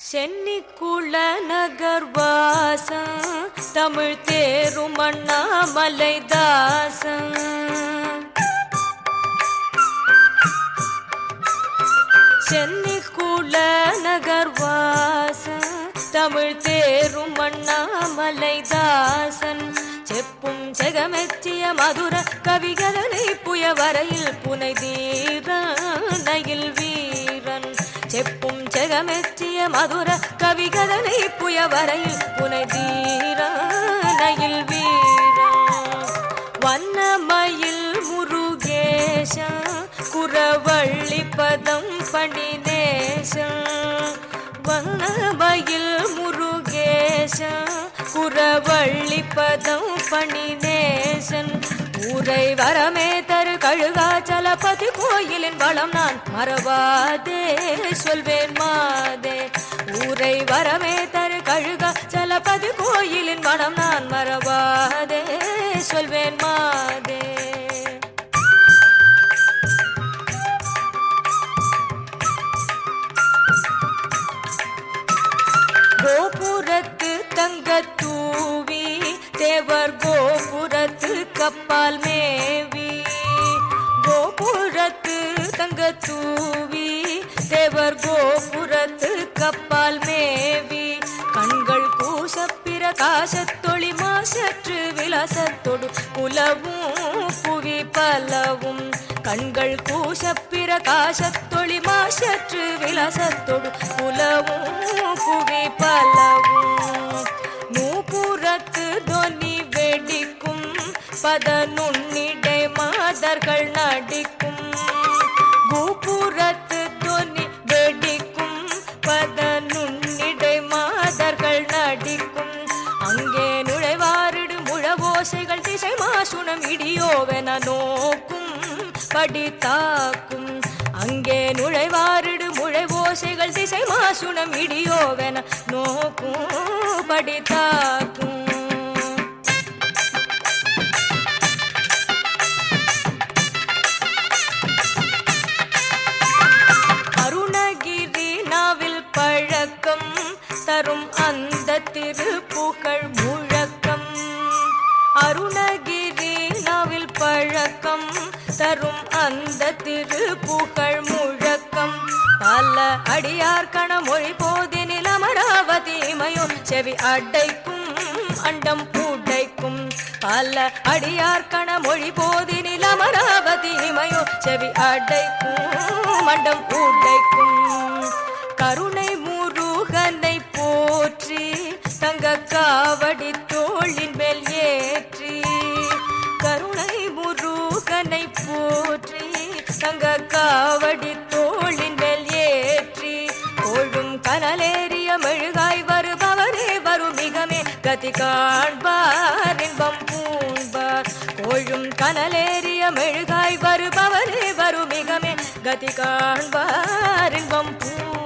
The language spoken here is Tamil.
சென்னிக்குள நகர்வாசம் தமிழ் தேரும் அண்ணாமலை தாசம் சென்னிக்குள நகர்வாசம் தமிழ் தேரும் அண்ணாமலை தாசன் செப்பும் செகமெச்சிய மதுர கவிகதனை புய வரையில் புனை தீரனையில் வீரன் செப்பும் செகமெச்சிய மதுர கவிகதனை புய வரையில் புனை தீரனையில் வீரன் வண்ணமயில் முருகேஷா குரவள்ளி பதம் பணிநேஷா வண்ணமயில் முருகேஷா குரவள்ளி பதம் பணிநேசன் ஊரை வரமே தரு கழுகாச்சலபதி கோயிலின் வளம் நான் மறவாதே சொல்வேன் மாதே ஊரை வரமே தரு கழுகா சலபதி கோயிலின் வளம் நான் மறவாதே சொல்வேன் மாதே கோபுரத்து தங்க தூவி தேவர் கோபுரத்து கப்பால் மேவி கோபுரத்து தங்க தூவி தேவர் கோபுரத்து கப்பால் மேவி கண்கள் கூச பிரகாசத்தொளி மாசற்று விலாசத்தொடு புலவும் புவி பலவும் கண்கள் கூச பிரகாசத்தொளி மாசற்று விலாசத்தொடு புலவும் புவி பலவும் நூபுறத்து தொனி வெடிக்கும் பத நுண்ணிடை மாதர்கள் நடிக்கும் பூபுறத்து தொனி வெடிக்கும் பத நுண்ணிடை மாதர்கள் நடிக்கும் அங்கே நுழைவாரிடு முழவோசைகள் திசை மாசுணம் இடியோவென நோக்கும் படி தாக்கும் அங்கே நுழைவாரிடு முழைவோசைகள் திசை மாசுணம் இடியோவென நோக்கும் படி தாக்கும் அருணகிரி நாவில் பழக்கம் தரும் அந்த திருப்புகழ் முழக்கம் அருணகிரி நாவில் பழக்கம் தரும் அந்த திருப்புகழ் முழக்கம் பல அடியார் கணமொழி போதினில் அமராவதிமையோ செவி அடைக்கும் அண்டம் உடைக்கும் பல அடியார் கணமொழி போதினில் அமராவதிமையோ செவி அடைக்கும் அண்டம் உடைக்கும் கருணை முருகனை போற்றி தங்க காவடி தோளின் மேல் ஏற்றி கருணை முருகனை போற்றி தங்க காவடி தோளின் மேல் ஏற்றி கொழும் கனலேறிய மெழுகாய் வருபவரே வருமிகமே கதி காண்பார் இன்பம் பூண்பார் கொழும் கனலேறிய மெழுகாய் வருபவரே வருமிகமே கதி காண்பார் இன்பம் பூ